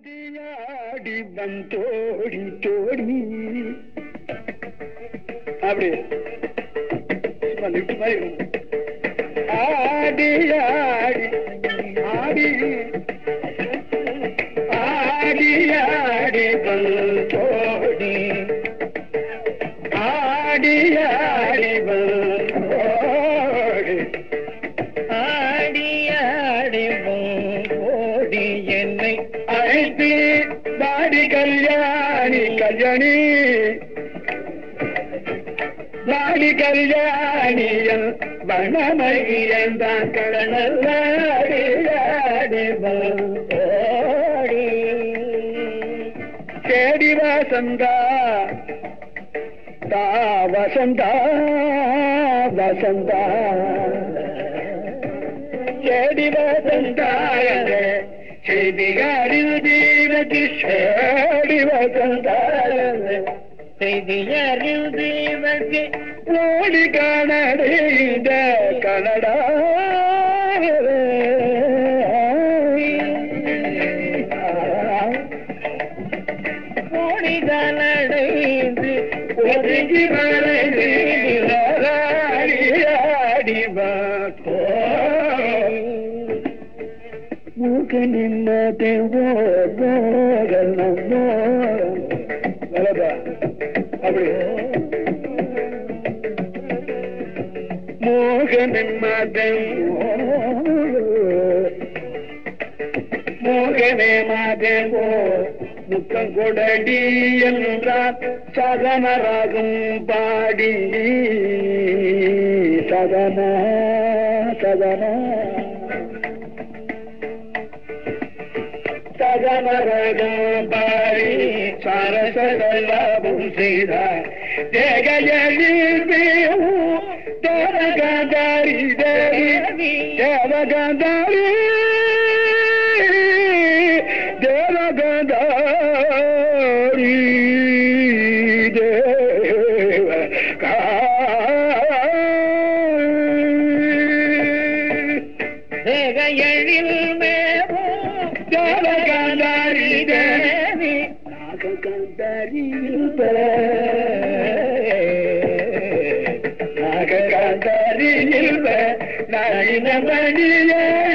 ஆடியாடி வந்தோடி தோடி அப்படி சும்மா lift மாதிரி இருக்கும். ஆடியாடி ஆடி ஆடியாடி வந்தோடி ஆடியாடி வந்தோடி ஆடியாடி ஓடி என்னை அழைத்து பாடி கல்யாணி கல்யாணி பாடி கல்யாணியன் வனமையன் தான் கடனல்லாடியாடி ஓடி தேடி வசந்தா தா வசந்தா வசந்தா தேடி வசந்தாய செய்தியாரில் தீரதி சேடி வசந்தாய செய்தியாரில் தீரதி ஓடி காணடைந்த கனடா ஓடிதனடைந்து ஒதுங்கி மறைந்து ஆடி மூக்க நின்னதே வலதா அப்படி மோகனின் மதம் மோகனே மாதேவோ முத்தம் கொடடி என்றார் சதனராகும் பாடி சதன சதன சதனரகம் பாடி சரசதலாபம் செய்தார் தேகையில் தேவகாந்தாரி தேவி தேவகாந்தாரி தேவகாந்தாரி தேவ தேகையில் மேவும் தேவகாந்தாரி தேவி நாககாந்தாரியில் நாககாந்தாரியில் நளினமணியே